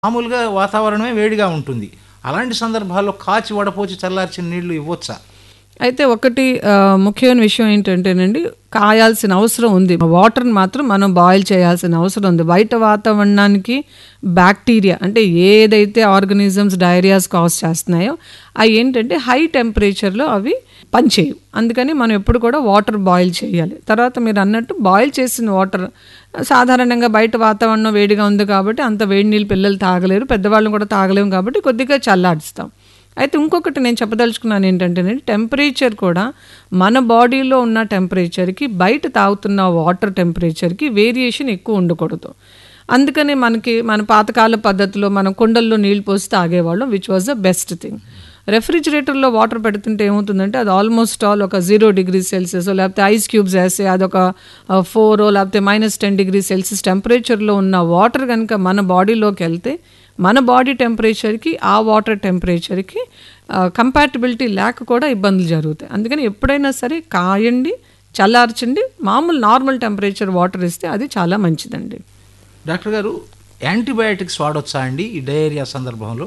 మామూలుగా వాతావరణమే వేడిగా ఉంటుంది అలాంటి సందర్భాల్లో కాచి వడపోచి చల్లార్చిన నీళ్లు ఇవ్వచ్చా అయితే ఒకటి ఆ, ముఖ్యమైన విషయం ఏంటంటేనండి కాయాల్సిన అవసరం ఉంది వాటర్ని మాత్రం మనం బాయిల్ చేయాల్సిన అవసరం ఉంది బయట వాతావరణానికి బ్యాక్టీరియా అంటే ఏదైతే ఆర్గనిజమ్స్ డైరియాస్ కాజ్ చేస్తున్నాయో అవి ఏంటంటే హై టెంపరేచర్లో అవి పనిచేయవు అందుకని మనం ఎప్పుడు కూడా వాటర్ బాయిల్ చేయాలి తర్వాత మీరు అన్నట్టు బాయిల్ చేసిన వాటర్ సాధారణంగా బయట వాతావరణం వేడిగా ఉంది కాబట్టి అంత వేడి నీళ్ళు పిల్లలు తాగలేరు పెద్దవాళ్ళని కూడా తాగలేము కాబట్టి కొద్దిగా చల్లారుస్తాం అయితే ఇంకొకటి నేను చెప్పదలుచుకున్నాను ఏంటంటే టెంపరేచర్ కూడా మన బాడీలో ఉన్న టెంపరేచర్కి బయట తాగుతున్న వాటర్ టెంపరేచర్కి వేరియేషన్ ఎక్కువ ఉండకూడదు అందుకని మనకి మన పాతకాల పద్ధతిలో మనం కుండల్లో నీళ్ళు పోసి తాగేవాళ్ళం which was the best thing రెఫ్రిజిరేటర్లో వాటర్ పెడుతుంటే ఏమవుతుందంటే అది ఆల్మోస్ట్ ఆల్ ఒక జీరో డిగ్రీ సెల్సియస్ లేకపోతే ఐస్ క్యూబ్స్ వేస్తే అదొక ఫోర్ లేకపోతే మైనస్ టెన్ డిగ్రీ సెల్సియస్ టెంపరేచర్లో ఉన్న వాటర్ కనుక మన బాడీలోకి వెళ్తే మన బాడీ టెంపరేచర్కి ఆ వాటర్ టెంపరేచర్కి కంపాటబిలిటీ లేక కూడా ఇబ్బందులు జరుగుతాయి అందుకని ఎప్పుడైనా సరే కాయండి చల్లార్చండి మామూలు నార్మల్ టెంపరేచర్ వాటర్ ఇస్తే అది చాలా మంచిదండి డాక్టర్ గారు యాంటీబయాటిక్స్ వాడొచ్చా అండి ఈ డయేరియా సందర్భంలో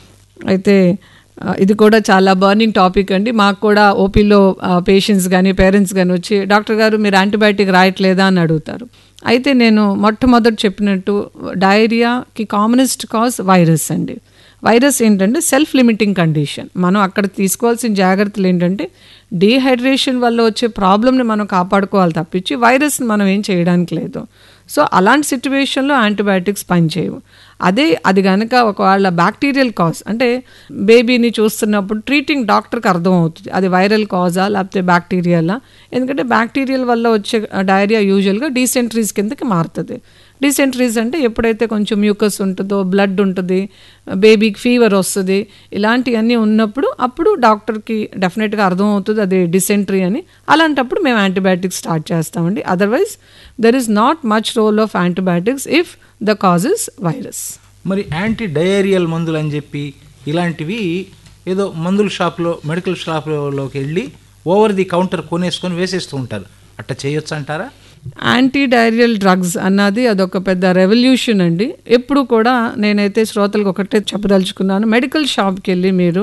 అయితే ఆ, ఇది కూడా చాలా బర్నింగ్ టాపిక్ అండి మాకు కూడా ఓపీలో పేషెంట్స్ కానీ పేరెంట్స్ కానీ వచ్చి డాక్టర్ గారు మీరు యాంటీబయాటిక్ రాయట్లేదా అని అడుగుతారు అయితే నేను మొట్టమొదటి చెప్పినట్టు డయేరియాకి కామనెస్ట్ కాజ్ వైరస్ అండి వైరస్ ఏంటంటే సెల్ఫ్ లిమిటింగ్ కండిషన్ మనం అక్కడ తీసుకోవాల్సిన జాగ్రత్తలు ఏంటంటే డీహైడ్రేషన్ వల్ల వచ్చే ప్రాబ్లమ్ని మనం కాపాడుకోవాలి తప్పించి వైరస్ని మనం ఏం చేయడానికి లేదు సో అలాంటి సిచ్యువేషన్లో యాంటీబయాటిక్స్ పనిచేయవు అదే అది కనుక ఒకవేళ బ్యాక్టీరియల్ కాజ్ అంటే బేబీని చూస్తున్నప్పుడు ట్రీటింగ్ డాక్టర్కి అర్థమవుతుంది అది వైరల్ కాజా లేకపోతే బ్యాక్టీరియలా ఎందుకంటే బ్యాక్టీరియల్ వల్ల వచ్చే డైరియా యూజువల్గా డీసెంట్రీస్ కిందకి మారుతుంది డీసెంట్రీస్ అంటే ఎప్పుడైతే కొంచెం మ్యూకస్ ఉంటుందో బ్లడ్ ఉంటుంది బేబీకి ఫీవర్ వస్తుంది ఇలాంటివన్నీ ఉన్నప్పుడు అప్పుడు డాక్టర్కి డెఫినెట్గా అర్థమవుతుంది అది డిసెంట్రీ అని అలాంటప్పుడు మేము యాంటీబయాటిక్స్ స్టార్ట్ చేస్తామండి otherwise there is not much role of antibiotics if the causes virus మరి యాంటీ డయేరియల్ మందులు అని చెప్పి ఇలాంటివి ఏదో మందుల షాప్లో మెడికల్ షాప్లోకి వెళ్ళి ఓవర్ ది కౌంటర్ కొనేసుకొని వేసేస్తూ ఉంటారు అట్ట చేయొచ్చు అంటారా యాంటీ డైరియల్ డ్రగ్స్ అన్నది అదొక పెద్ద రెవల్యూషన్ అండి ఎప్పుడు కూడా నేనైతే శ్రోతలకు ఒకటే చెప్పదలుచుకున్నాను మెడికల్ షాప్కి వెళ్ళి మీరు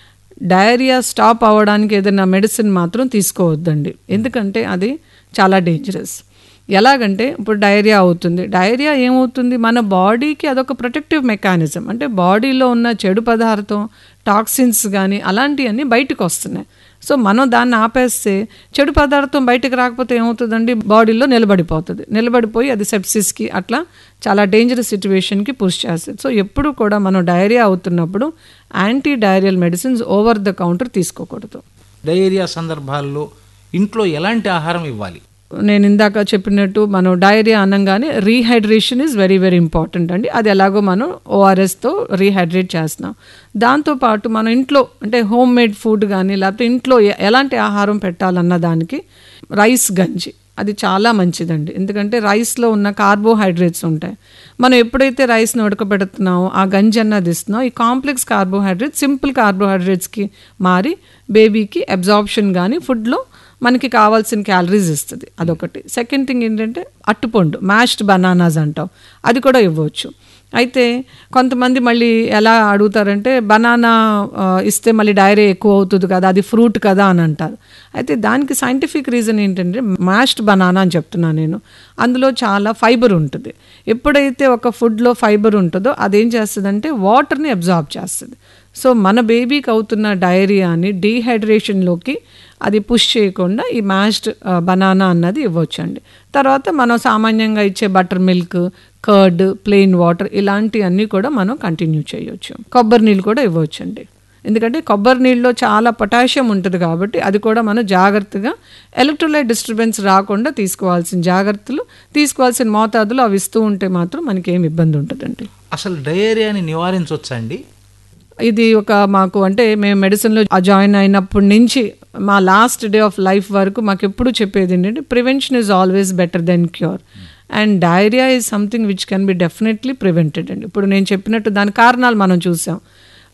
డయేరియా స్టాప్ అవ్వడానికి ఏదైనా మెడిసిన్ మాత్రం తీసుకోవద్దండి ఎందుకంటే అది చాలా డేంజరస్ ఎలాగంటే ఇప్పుడు డయేరియా అవుతుంది డయేరియా ఏమవుతుంది మన బాడీకి అదొక ప్రొటెక్టివ్ మెకానిజం అంటే బాడీలో ఉన్న చెడు పదార్థం టాక్సిన్స్ కానీ అలాంటివన్నీ బయటకు వస్తున్నాయి సో మనం దాన్ని ఆపేస్తే చెడు పదార్థం బయటకు రాకపోతే ఏమవుతుందండి బాడీలో నిలబడిపోతుంది నిలబడిపోయి అది సెప్సిస్కి అట్లా చాలా డేంజరస్ సిచ్యువేషన్కి పుష్ చేస్తుంది సో ఎప్పుడు కూడా మనం డయేరియా అవుతున్నప్పుడు anti diarrhoeal medicines over the counter తీసుకోకూడదు డయేరియా సందర్భాల్లో ఇంట్లో ఎలాంటి ఆహారం ఇవ్వాలి నేను ఇందాక చెప్పినట్టు మనం డైరియా అనగానే rehydration is very very important అండి అది ఎలాగో మనం ఓఆర్ఎస్తో రీహైడ్రేట్ చేస్తున్నాం దాంతోపాటు మనం ఇంట్లో అంటే హోమ్ మేడ్ ఫుడ్ కానీ లేకపోతే ఇంట్లో ఎ- ఎలాంటి ఆహారం పెట్టాలన్న దానికి రైస్ గంజి అది చాలా మంచిదండి ఎందుకంటే రైస్లో ఉన్న కార్బోహైడ్రేట్స్ ఉంటాయి మనం ఎప్పుడైతే రైస్ని ఉడకబెడుతున్నామో ఆ గంజి అన్నది ఇస్తున్నాం ఈ కాంప్లెక్స్ కార్బోహైడ్రేట్స్ సింపుల్ కార్బోహైడ్రేట్స్కి మారి బేబీకి అబ్జార్ప్షన్ కానీ ఫుడ్లో మనకి కావాల్సిన క్యాలరీస్ ఇస్తుంది అదొకటి సెకండ్ థింగ్ ఏంటంటే అట్టుపండు మ్యాష్డ్ బనానాస్ అంటాం అది కూడా ఇవ్వచ్చు అయితే కొంతమంది మళ్ళీ ఎలా అడుగుతారంటే బనానా ఆ, ఇస్తే మళ్ళీ డైరీ ఎక్కువ అవుతుంది కదా అది ఫ్రూట్ కదా అని అంటారు అయితే దానికి సైంటిఫిక్ రీజన్ ఏంటంటే మ్యాష్డ్ బనానా అని చెప్తున్నాను నేను అందులో చాలా ఫైబర్ ఉంటుంది ఎప్పుడైతే ఒక ఫుడ్లో ఫైబర్ ఉంటుందో అదేం చేస్తుందంటే వాటర్ని అబ్జార్బ్ చేస్తుంది సో మన బేబీకి అవుతున్న డయేరియాని డీహైడ్రేషన్లోకి అది పుష్ చేయకుండా ఈ మ్యాష్డ్ బనానా అన్నది ఇవ్వచ్చండి తర్వాత మనం సామాన్యంగా ఇచ్చే buttermilk curd plain water ఇలాంటివన్నీ కూడా మనం కంటిన్యూ చేయొచ్చు కొబ్బరి నీళ్ళు కూడా ఇవ్వచ్చండి ఎందుకంటే కొబ్బరి నీళ్ళలో చాలా పొటాషియం ఉంటుంది కాబట్టి అది కూడా మనం జాగ్రత్తగా ఎలక్ట్రోలైట్ డిస్టర్బెన్స్ రాకుండా తీసుకోవాల్సిన జాగ్రత్తలు తీసుకోవాల్సిన మోతాదులు అవి ఇస్తూ ఉంటే మాత్రం మనకి ఏం ఇబ్బంది ఉంటుందండి అసలు డయేరియాని నివారించవచ్చా అండి ఇది ఒక మాకు అంటే మేము మెడిసిన్లో జాయిన్ అయినప్పటి నుంచి మా లాస్ట్ డే ఆఫ్ లైఫ్ వరకు మాకు ఎప్పుడు చెప్పేది ఏంటంటే prevention is always better than cure and diarrhoea is something which can be definitely prevented అండి ఇప్పుడు నేను చెప్పినట్టు దాని కారణాలు మనం చూసాం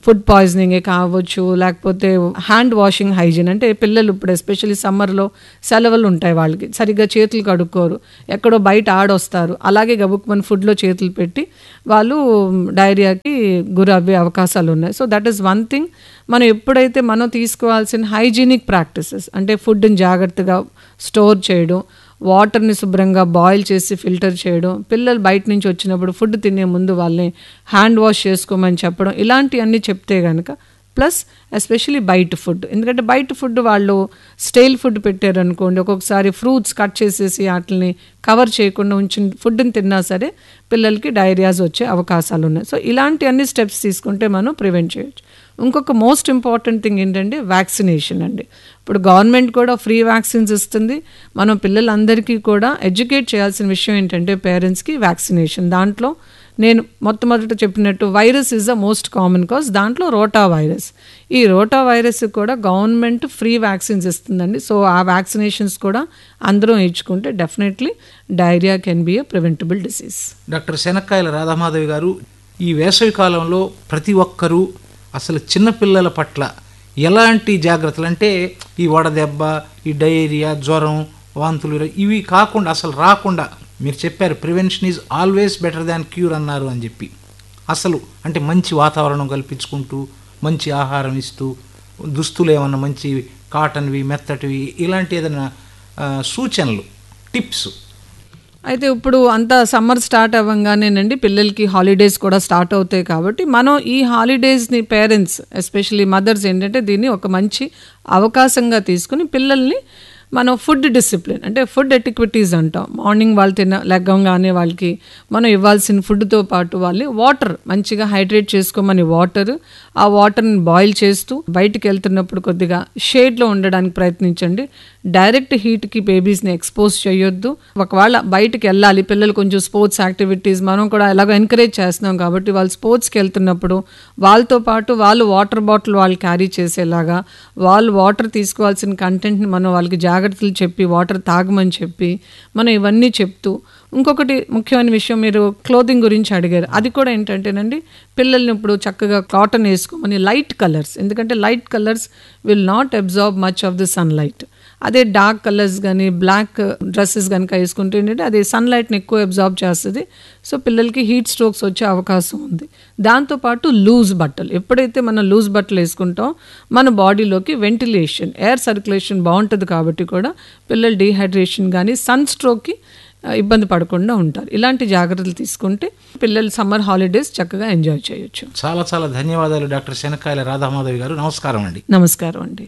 ఫుడ్ పాయిజనింగే కావచ్చు లేకపోతే హ్యాండ్ వాషింగ్ హైజీన్ అంటే పిల్లలు ఇప్పుడు ఎస్పెషల్లీ సమ్మర్లో సెలవులు ఉంటాయి వాళ్ళకి సరిగ్గా చేతులు కడుక్కోరు ఎక్కడో బయట ఆడొస్తారు అలాగే గబుక్మని ఫుడ్లో చేతులు పెట్టి వాళ్ళు డైరియాకి గురవ్వే అవకాశాలు ఉన్నాయి so that is one thing మనం ఎప్పుడైతే మనం తీసుకోవాల్సిన హైజీనిక్ ప్రాక్టీసెస్ అంటే ఫుడ్ని జాగ్రత్తగా స్టోర్ చేయడం వాటర్ని శుభ్రంగా బాయిల్ చేసి ఫిల్టర్ చేయడం పిల్లలు బయట నుంచి వచ్చినప్పుడు ఫుడ్ తినే ముందు వాళ్ళని హ్యాండ్ వాష్ చేసుకోమని చెప్పడం ఇలాంటివన్నీ చెప్తే కనుక ప్లస్ ఎస్పెషలీ బయట ఫుడ్ ఎందుకంటే బయట ఫుడ్ వాళ్ళు స్టైల్ ఫుడ్ పెట్టారనుకోండి ఒక్కొక్కసారి ఫ్రూట్స్ కట్ చేసేసి వాటిని కవర్ చేయకుండా ఉంచిన ఫుడ్ని తిన్నా సరే పిల్లలకి డైరియాస్ వచ్చే అవకాశాలు ఉన్నాయి సో ఇలాంటి అన్ని స్టెప్స్ తీసుకుంటే మనం ప్రివెంట్ చేయొచ్చు ఇంకొక మోస్ట్ ఇంపార్టెంట్ థింగ్ ఏంటంటే వ్యాక్సినేషన్ అండి ఇప్పుడు గవర్నమెంట్ కూడా ఫ్రీ వ్యాక్సిన్స్ ఇస్తుంది మనం పిల్లలందరికీ కూడా ఎడ్యుకేట్ చేయాల్సిన విషయం ఏంటంటే పేరెంట్స్కి వ్యాక్సినేషన్ దాంట్లో నేను మొట్టమొదట చెప్పినట్టు virus is the most common cause దాంట్లో రోటా వైరస్ ఈ రోటా వైరస్ కూడా గవర్నమెంట్ ఫ్రీ వ్యాక్సిన్స్ ఇస్తుందండి సో ఆ వ్యాక్సినేషన్స్ కూడా అందరం ఇచ్చుకుంటే definitely diarrhoea can be a preventable disease doctor Shanakkayala Radhamadhavi garu ఈ వేసవి కాలంలో ప్రతి ఒక్కరూ అసలు చిన్నపిల్లల పట్ల ఎలాంటి జాగ్రత్తలు అంటే ఈ వడదెబ్బ ఈ డయేరియా జ్వరం వాంతులు ఇవి కాకుండా అసలు రాకుండా మీరు చెప్పారు prevention is always better than cure అన్నారు అని చెప్పి అసలు అంటే మంచి వాతావరణం కల్పించుకుంటూ మంచి ఆహారం ఇస్తూ దుస్తులు ఏమన్నా మంచి కాటన్వి మెత్తటివి ఇలాంటి ఏదైనా ఆ, సూచనలు టిప్స్ అయితే ఇప్పుడు అంతా సమ్మర్ స్టార్ట్ అవ్వగానేనండి పిల్లలకి హాలిడేస్ కూడా స్టార్ట్ అవుతాయి కాబట్టి మనం ఈ హాలిడేస్ని పేరెంట్స్ ఎస్పెషలీ మదర్స్ ఏంటంటే దీన్ని ఒక మంచి అవకాశంగా తీసుకుని పిల్లల్ని మనం ఫుడ్ డిసిప్లిన్ అంటే ఫుడ్ ఎటిక్విటీస్ అంటాం మార్నింగ్ వాళ్ళు తిన లెగ్గంగానే వాళ్ళకి మనం ఇవ్వాల్సిన ఫుడ్తో పాటు వాళ్ళని వాటర్ మంచిగా హైడ్రేట్ చేసుకోమని వాటర్ ఆ వాటర్ని బాయిల్ చేస్తూ బయటికి వెళ్తున్నప్పుడు కొద్దిగా షేడ్లో ఉండడానికి ప్రయత్నించండి డైరెక్ట్ హీట్కి బేబీస్ని ఎక్స్పోజ్ చేయొద్దు ఒకవేళ బయటికి వెళ్ళాలి పిల్లలు కొంచెం స్పోర్ట్స్ యాక్టివిటీస్ మనం కూడా ఎలాగో ఎంకరేజ్ చేస్తున్నాం కాబట్టి వాళ్ళు స్పోర్ట్స్కి వెళ్తున్నప్పుడు వాళ్ళతో పాటు వాళ్ళు వాటర్ బాటిల్ వాళ్ళు క్యారీ చేసేలాగా వాళ్ళు వాటర్ తీసుకోవాల్సిన కంటెంట్ని మనం వాళ్ళకి జాగ్రత్తలు చెప్పి వాటర్ తాగమని చెప్పి మనం ఇవన్నీ చెప్తూ ఇంకొకటి ముఖ్యమైన విషయం మీరు క్లోదింగ్ గురించి అడిగారు అది కూడా ఏంటంటేనండి పిల్లల్ని ఇప్పుడు చక్కగా కాటన్ వేసుకోమని లైట్ కలర్స్ ఎందుకంటే light colours will not absorb much of the sunlight అదే డార్క్ కలర్స్ కానీ బ్లాక్ డ్రెస్సెస్ కనుక వేసుకుంటే ఏంటంటే అది సన్లైట్ని ఎక్కువ అబ్జార్బ్ చేస్తుంది సో పిల్లలకి హీట్ స్ట్రోక్స్ వచ్చే అవకాశం ఉంది దాంతోపాటు లూజ్ బట్టలు ఎప్పుడైతే మనం లూజ్ బట్టలు వేసుకుంటాం మన బాడీలోకి వెంటిలేషన్ ఎయిర్ సర్క్యులేషన్ బాగుంటుంది కాబట్టి కూడా పిల్లలు డీహైడ్రేషన్ కానీ సన్ స్ట్రోక్కి ఆ, ఇబ్బంది పడకుండా ఉంటారు ఇలాంటి జాగ్రత్తలు తీసుకుంటే పిల్లలు సమ్మర్ హాలిడేస్ చక్కగా ఎంజాయ్ చేయొచ్చు చాలా చాలా ధన్యవాదాలు డాక్టర్ శనక్కాయల రాధామాధవి గారు నమస్కారం అండి నమస్కారం అండి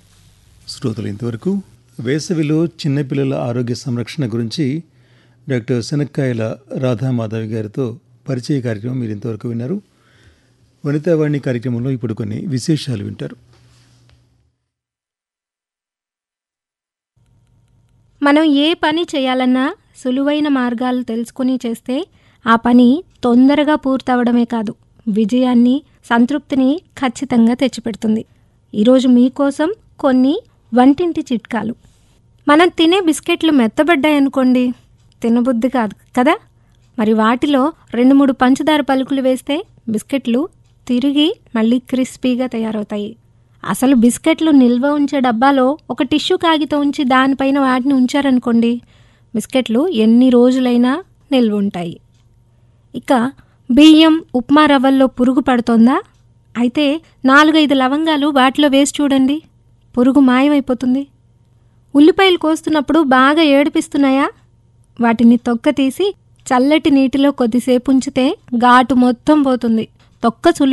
శ్రోతలు ఇంతవరకు వేసవిలో చిన్నపిల్లల ఆరోగ్య సంరక్షణ గురించి డాక్టర్ శనక్కాయల రాధామాధవి గారితో పరిచయ కార్యక్రమం మీరు ఇంతవరకు విన్నారు వనితావాణి కార్యక్రమంలో ఇప్పుడు కొన్ని విశేషాలు వింటారు మనం ఏ పని చేయాలన్నా సులువైన మార్గాలు తెలుసుకుని చేస్తే ఆ పని తొందరగా పూర్తవడమే కాదు విజయాన్ని సంతృప్తిని ఖచ్చితంగా తెచ్చిపెడుతుంది ఈరోజు మీకోసం కొన్ని వంటింటి చిట్కాలు మనం తినే బిస్కెట్లు మెత్తబడ్డాయనుకోండి తినబుద్ధి కాదు కదా మరి వాటిలో రెండు మూడు పంచదార పలుకులు వేస్తే బిస్కెట్లు తిరిగి మళ్ళీ క్రిస్పీగా తయారవుతాయి అసలు బిస్కెట్లు నిల్వ ఉంచే డబ్బాలో ఒక టిష్యూ కాగితం ఉంచి దానిపైన వాటిని ఉంచారనుకోండి బిస్కెట్లు ఎన్ని రోజులైనా నిల్వ ఉంటాయి ఇక బియ్యం ఉప్మా రవ్వల్లో పురుగు పడుతోందా అయితే నాలుగైదు లవంగాలు వాటిలో వేసి చూడండి పురుగు మాయమైపోతుంది ఉల్లిపాయలు కోస్తున్నప్పుడు బాగా ఏడిపిస్తున్నాయా వాటిని తొక్క తీసి చల్లటి నీటిలో కొద్దిసేపు ఉంచితే ఘాటు మొత్తం పోతుంది తొక్క చుల్లి